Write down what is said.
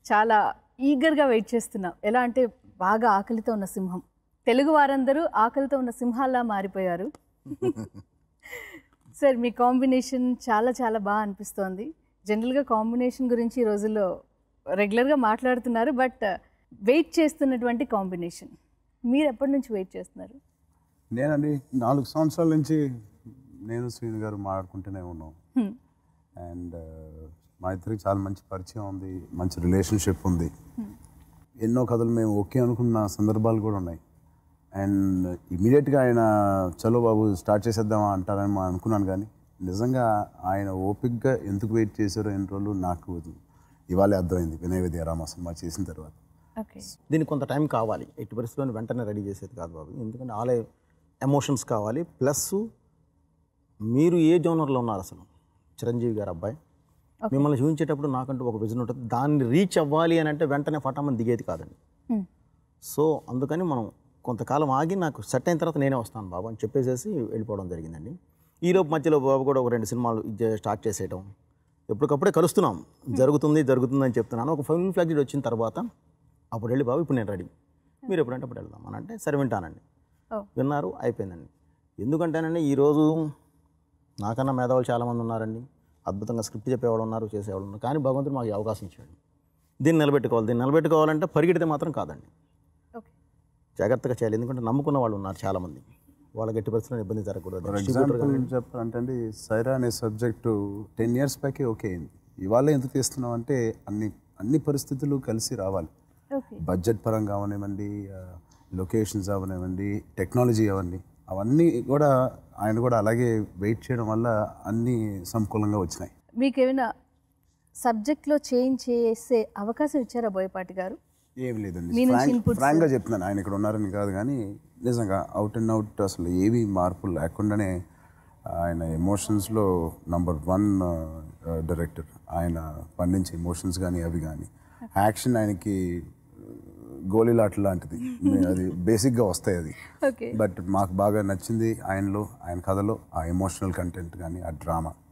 చాలా ఈగర్గా వెయిట్ చేస్తున్నాం ఎలా అంటే బాగా ఆకలితో ఉన్న సింహం తెలుగు వారందరూ ఆకలితో ఉన్న సింహాల్లా మారిపోయారు సార్ మీ కాంబినేషన్ చాలా చాలా బాగా అనిపిస్తోంది జనరల్గా కాంబినేషన్ గురించి ఈ రోజుల్లో రెగ్యులర్గా మాట్లాడుతున్నారు బట్ వెయిట్ చేస్తున్నటువంటి కాంబినేషన్ మీరు ఎప్పటి నుంచి వెయిట్ చేస్తున్నారు నేనండి నాలుగు సంవత్సరాల నుంచి నేను శ్రీను గారు మాట్లాడుకుంటూనే ఉన్నాం Hmm. అండ్ మా ఇద్దరికి చాలా మంచి పరిచయం ఉంది మంచి రిలేషన్షిప్ ఉంది ఎన్నో కథలు మేము ఓకే అనుకున్న సందర్భాలు కూడా ఉన్నాయి అండ్ ఇమీడియట్గా ఆయన చలో బాబు స్టార్ట్ చేసేద్దామా అంటారని మా అనుకున్నాను కానీ నిజంగా ఆయన ఓపిక్గా ఎందుకు వెయిట్ చేశారో ఎన్ని రోజులు నాకు ఇవాళే అర్థమైంది వినయ విద్యారామ సినిమా చేసిన తర్వాత ఓకే దీనికి కొంత టైం కావాలి ఎట్టి పరిస్థితుల్లో వెంటనే రెడీ చేసేది కాదు బాబు ఎందుకంటే ఆలే ఎమోషన్స్ కావాలి ప్లస్ మీరు ఏ జోనర్లో ఉన్నారు అసలు చిరంజీవి గారు అబ్బాయి మిమ్మల్ని చూపించేటప్పుడు నాకంటూ ఒక విజన్ ఉంటుంది దాన్ని రీచ్ అవ్వాలి అని అంటే వెంటనే ఫటామని దిగేది కాదండి Hmm. సో అందుకని మనం కొంతకాలం ఆగి నాకు సెట్ అయిన తర్వాత నేనే వస్తాను బాబు అని చెప్పేసేసి వెళ్ళిపోవడం జరిగిందండి ఈలోపు మధ్యలో బాబు కూడా ఒక రెండు సినిమాలు ఇది స్టార్ట్ చేసేయటం ఎప్పటికప్పుడే కలుస్తున్నాం జరుగుతుంది జరుగుతుంది అని చెప్తున్నాను ఒక ఫుల్ ఫ్లాగ్జెడ్ వచ్చిన తర్వాత అప్పుడు వెళ్ళి బాబు ఇప్పుడు నేను రెడీ మీరు ఎప్పుడంటే అప్పుడు వెళ్దాం అని అంటే సరే వింటానండి Oh. విన్నారు అయిపోయిందండి ఎందుకంటేనండి ఈరోజు నాకన్నా మేధావులు చాలామంది ఉన్నారండి అద్భుతంగా స్క్రిప్ట్ చెప్పేవాళ్ళు ఉన్నారు చేసేవాళ్ళు ఉన్నారు కానీ భగవంతుడు మాకు ఈ అవకాశం ఇచ్చాడు దీన్ని నిలబెట్టుకోవాలి దీన్ని నిలబెట్టుకోవాలంటే పరిగెడితే మాత్రం కాదండి ఓకే జాగ్రత్తగా చేయాలి ఎందుకంటే నమ్ముకున్న వాళ్ళు ఉన్నారు చాలామంది వాళ్ళకి ఎట్టి పరిస్థితుల్లో ఇబ్బంది జరగకూడదు ఫర్ ఎగ్జాంపుల్ చెప్పాలంటే అండి సైరా అనే సబ్జెక్టు టెన్ ఇయర్స్ బ్యాకే ఓకే అయింది ఇవాళ ఎందుకు తీస్తున్నాం అంటే అన్ని అన్ని పరిస్థితులు కలిసి రావాలి ఓకే బడ్జెట్ పరంగా అవనివ్వండి లొకేషన్స్ అవనివ్వండి టెక్నాలజీ అవన్నీ అవన్నీ కూడా ఆయన కూడా అలాగే వెయిట్ చేయడం వల్ల అన్నీ సంకూలంగా వచ్చినాయి మీకు ఏమైనా సబ్జెక్ట్లో చేంజ్ చేసే అవకాశం ఇచ్చారా బోయపాటి గారు ఏం లేదండి మీ నుంచి ఫ్రాంక్ inputs? ఫ్రాంక్గా చెప్తున్నాను ఆయన ఇక్కడ ఉన్నారని కాదు కానీ నిజంగా అవుట్ అండ్ అవుట్ అసలు ఏవి మార్పులు లేకుండానే ఆయన ఎమోషన్స్లో నంబర్ వన్ డైరెక్టర్ ఆయన పండించే ఎమోషన్స్ కానీ అవి కానీ యాక్షన్ ఆయనకి గోళీలాట లాంటిది మే- అది బేసిక్గా వస్తాయి అది ఓకే బట్ మాకు బాగా నచ్చింది ఆయనలో ఆయన కథలో ఆ ఎమోషనల్ కంటెంట్ కానీ ఆ డ్రామా